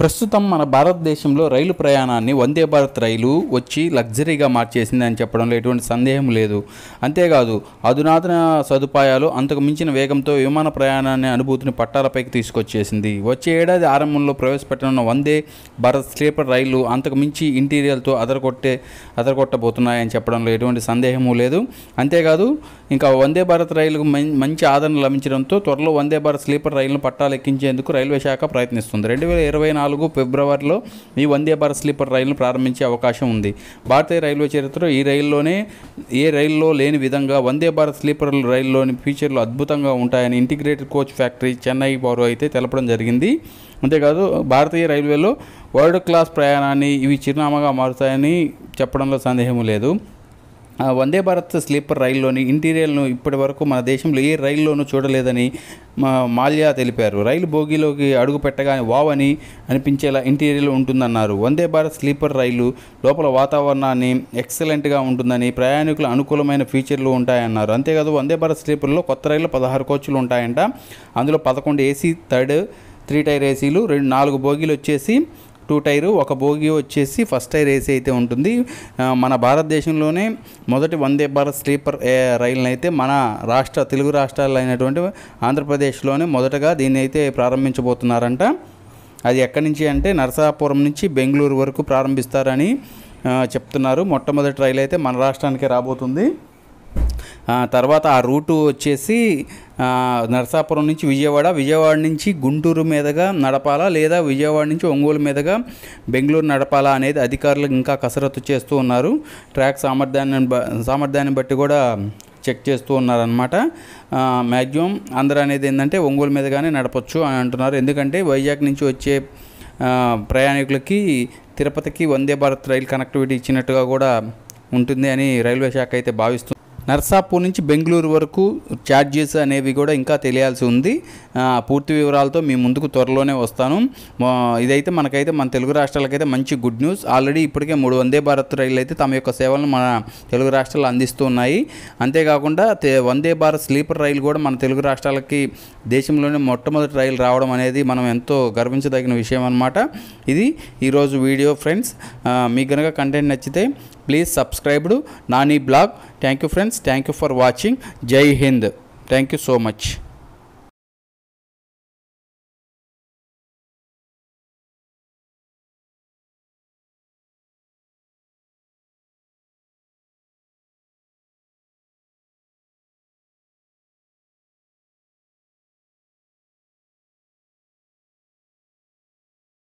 ప్రస్తుతం మన భారతదేశంలో రైలు ప్రయాణాన్ని వందే భారత్ రైలు వచ్చి లగ్జరీగా మార్చేసింది అని చెప్పడంలో ఎటువంటి సందేహం లేదు అంతేకాదు అధునాతన సదుపాయాలు అంతకు మించిన వేగంతో విమాన ప్రయాణాన్ని అనుభూతిని పట్టాలపైకి తీసుకొచ్చేసింది వచ్చే ఏడాది ఆరంభంలో ప్రవేశపెట్టనున్న వందే భారత్ స్లీపర్ రైళ్లు అంతకు మించి ఇంటీరియర్తో అదరగొట్టే అదరగొట్టబోతున్నాయని చెప్పడంలో ఎటువంటి సందేహము లేదు అంతేకాదు ఇంకా వందే భారత్ రైలుకు మం- మంచి ఆదరణ లభించడంతో త్వరలో వందే భారత్ స్లీపర్ రైలును పట్టాలు ఎక్కించేందుకు రైల్వే శాఖ ప్రయత్నిస్తుంది రెండు వేల ఇరవై నాలుగు ఫిబ్రవరిలో ఈ వందే భారత్ స్లీపర్ రైలును ప్రారంభించే అవకాశం ఉంది భారతీయ రైల్వే చరిత్రలో ఈ రైల్లోనే ఏ రైల్లో లేని విధంగా వందే భారత్ స్లీపర్ రైల్లోని ఫీచర్లు అద్భుతంగా ఉంటాయని ఇంటిగ్రేటెడ్ కోచ్ ఫ్యాక్టరీ చెన్నై వారు అయితే తెలపడం జరిగింది అంతేకాదు భారతీయ రైల్వేలో వరల్డ్ క్లాస్ ప్రయాణాన్ని ఇవి చిరునామాగా మారుతాయని చెప్పడంలో సందేహం లేదు ఆ వందే భారత్ స్లీపర్ రైల్లోని ఇంటీరియర్ను ఇప్పటి వరకు మన దేశంలో ఏ రైల్లోనూ చూడలేదని మా మాల్యా తెలిపారు రైలు బోగీలోకి అడుగు పెట్టగానే వావ్ అని అనిపించేలా ఇంటీరియర్ ఉంటుందన్నారు వందే భారత్ స్లీపర్ రైలు లోపల వాతావరణాన్ని ఎక్సలెంట్గా ఉంటుందని ప్రయాణికుల అనుకూలమైన ఫీచర్లు ఉంటాయన్నారు అంతేకాదు వందే భారత్ స్లీపర్లో కొత్త రైలు పదహారు కోచ్లు ఉంటాయంట అందులో పదకొండు ఏసీ థర్డ్ త్రీ టైర్ ఏసీలు రెండు నాలుగు బోగీలు వచ్చేసి టూ టైరు ఒక బోగి వచ్చేసి ఫస్ట్ టైర్ ఏసీ అయితే ఉంటుంది ఆ, మన భారతదేశంలోనే మొదటి వందే భారత్ స్లీపర్ ఏ, రైలుని అయితే మన రాష్ట్ర తెలుగు రాష్ట్రాలు అయినటువంటి ఆంధ్రప్రదేశ్లోనే మొదటగా దీన్ని అయితే ప్రారంభించబోతున్నారంట అది ఎక్కడి నుంచి అంటే నరసాపురం నుంచి బెంగళూరు వరకు ప్రారంభిస్తారని ఆ, చెప్తున్నారు మొట్టమొదటి రైలు అయితే మన రాష్ట్రానికే రాబోతుంది ఆ, తర్వాత ఆ రూటు వచ్చేసి ఆ, నరసాపురం నుంచి విజయవాడ విజయవాడ నుంచి గుంటూరు మీదుగా నడపాలా లేదా విజయవాడ నుంచి ఒంగోలు మీదుగా బెంగళూరు నడపాలా అనేది అధికారులు ఇంకా కసరత్తు చేస్తూ ఉన్నారు ట్రాక్ సామర్థ్యాన్ని బ- సామర్థ్యాన్ని బట్టి కూడా చెక్ చేస్తూ ఉన్నారనమాట మ్యాక్సిమం అందరూ అనేది ఏంటంటే ఒంగోలు మీదుగానే నడపచ్చు అని అంటున్నారు ఎందుకంటే వైజాగ్ నుంచి వచ్చే ఆ, ప్రయాణికులకి తిరుపతికి వందే భారత్ రైలు కనెక్టివిటీ ఇచ్చినట్టుగా కూడా ఉంటుంది అని రైల్వే శాఖ అయితే భావిస్తుంది నర్సాపూర్ నుంచి బెంగళూరు వరకు ఛార్జెస్ అనేవి కూడా ఇంకా తెలియాల్సి ఉంది ఆ, పూర్తి వివరాలతో మీ ముందుకు త్వరలోనే వస్తాను మా- ఇదైతే మనకైతే మన తెలుగు రాష్ట్రాలకైతే మంచి గుడ్ న్యూస్ ఆల్రెడీ ఇప్పటికే మూడు వందే భారత్ రైళ్ళు అయితే తమ యొక్క సేవలను మన తెలుగు రాష్ట్రాలు అందిస్తూ ఉన్నాయి అంతేకాకుండా తే- వందే భారత్ స్లీపర్ రైలు కూడా మన తెలుగు రాష్ట్రాలకి దేశంలోనే మొట్టమొదటి రైలు రావడం అనేది మనం ఎంతో గర్వించదగిన విషయం అనమాట ఇది ఈరోజు వీడియో ఫ్రెండ్స్ ఆ, మీకు కనుక కంటెంట్ నచ్చితే please subscribed Nani blog thank you friends thank you for watching Jai Hind thank you so much